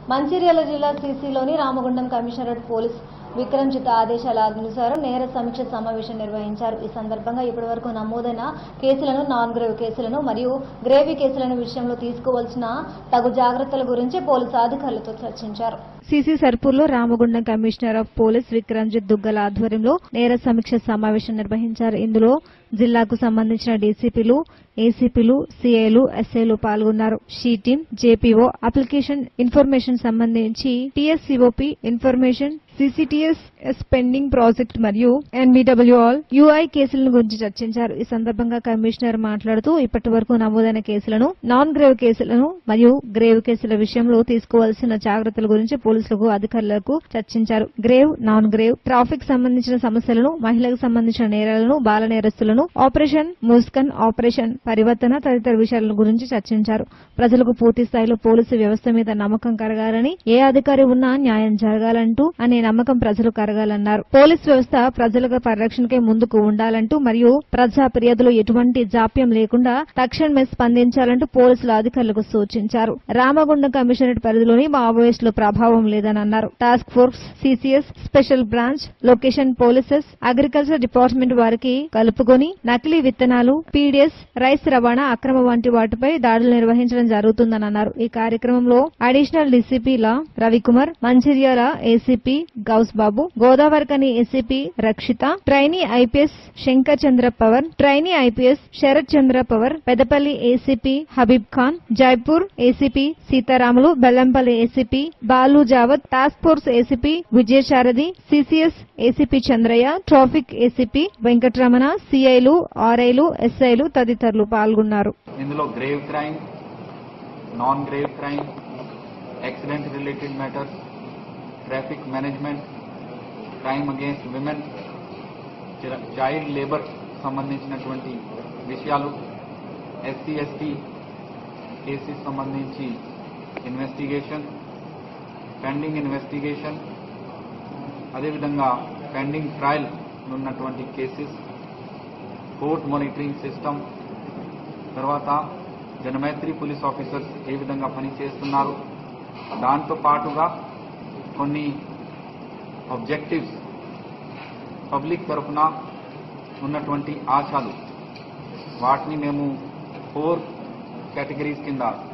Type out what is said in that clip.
మంచిర్యాల జిల్లా సీసీలోని Ramagundam commissionerate police Vikramjit ఆదేశాల అనుసారం నేర సమీక్ష సమావేశం నిర్వహించారు ఈ సందర్భంగా ఇప్పటివరకు నమోదైన కేసులను నాన్ గ్రేవ్ కేసులను మరియు గ్రేవీ కేసులను విషయంలో తీసుకోవాల్సిన తగు జాగ్రత్తల గురించి పోలీసు అధికారులతో చర్చించారు సీసీ సర్పూర్లో Ramagundam commissioner of police Vikramjit Duggal ఆధ్వర్యంలో నేర సమీక్ష సమావేశం నిర్వహించారు ఇందులో జిల్లాకు సంబంధించిన డీసీపీలు ఏసీపీలు సీఐలు ఎస్ఐలు పాల్గొన్నారు she team JPO application information సంబంధించి TSCOP information CCTS S pending project మరియు ఎన్బిడబ్ల్యూ ఆల్ యూఐ కేసుల గురించి చర్చించారు ఈ సందర్భంగా కమిషనర్ మాట్లాడుతూ ఇప్పటి వరకు నమోదైన కేసులను నాన్ గ్రేవ్ కేసులను మరియు గ్రేవ్ కేసుల విషయంలో తీసుకోవాల్సిన జాగ్రత్తల గురించి పోలీసులకు అధికారులకు చర్చించారు గ్రేవ్ నాన్ గ్రేవ్ ట్రాఫిక్ సంబంధించిన సమస్యలను మహిళలకు సంబంధించిన నేరాలను బాల నేరస్తులను ఆపరేషన్ ముస్కన్ ఆపరేషన్ పరివర్తన తదితర విషయాల గురించి చర్చించారు ప్రజలకు పూర్తి స్థాయిలో పోలీసు వ్యవస్థ మీద నమ్మకం కలగాలని ఏ అధికారి ఉన్నా న్యాయం జరగాలంటూ అనే నమ్మకం ప్రజలు కలగాలన్నారు పోలీస్ వ్యవస్థ ప్రజల పరిరక్షణకై ముందుకు ఉండాలంటూ మరియు ప్రజా ఫిర్యాదులు ఎటువంటి జాప్యం లేకుండా తక్షణమే స్పందించాలంటూ పోలీసుల అధికారులకు సూచించారు రామగుండం కమిషనరేట్ పరిధిలోని మావోయిస్టుల ప్రభావం లేదని అన్నారు task force CCS special branch location polices agriculture department వారికి కలుపుకొని నకిలీ విత్తనాలు పీడిఎస్ రైస్ రవాణా అక్రమ వంటి వాటిపై దాడులు నిర్వహించడం జరుగుతుందని అన్నారు ఈ కార్యక్రమంలో అడిషనల్ డీసీపీల రవికుమార్ మంచిర్యాల ఏసీపీ గౌస్ బాబు గోదావరికని ACP Rakshitha trainee IPS Shankar Chandra Pawar trainee IPS Sharath Chandra Pawar Peddapalli ACP Habib Khan Jaipur ACP Seetharamulu Bellampalli ACP Balu Jawath task force ACP Vijayasarathi CCS ACP Chandraiah traffic ACP Venkataramana సిఐలు ఆర్ఐలు ఎస్ఐలు తదితరులు పాల్గొన్నారు ఇందులో grave crime non grave crime accident related matters traffic management crime against women child labour సంబంధించినటువంటి విషయాలు SC ST cases సంబంధించి investigation pending investigation అదేవిధంగా పెండింగ్ ట్రయల్ ఉన్నటువంటి కేసెస్ కోర్ట్ మానిటరింగ్ సిస్టమ్ తర్వాత జనమైత్రి పోలీస్ ఆఫీసర్స్ ఏ విధంగా పనిచేస్తున్నారు దాంతో పాటుగా కొన్ని ఆబ్జెక్టివ్స్ పబ్లిక్ తరఫున ఉన్నటువంటి ఆశలు వాటిని మేము ఫోర్ కేటగిరీస్ కింద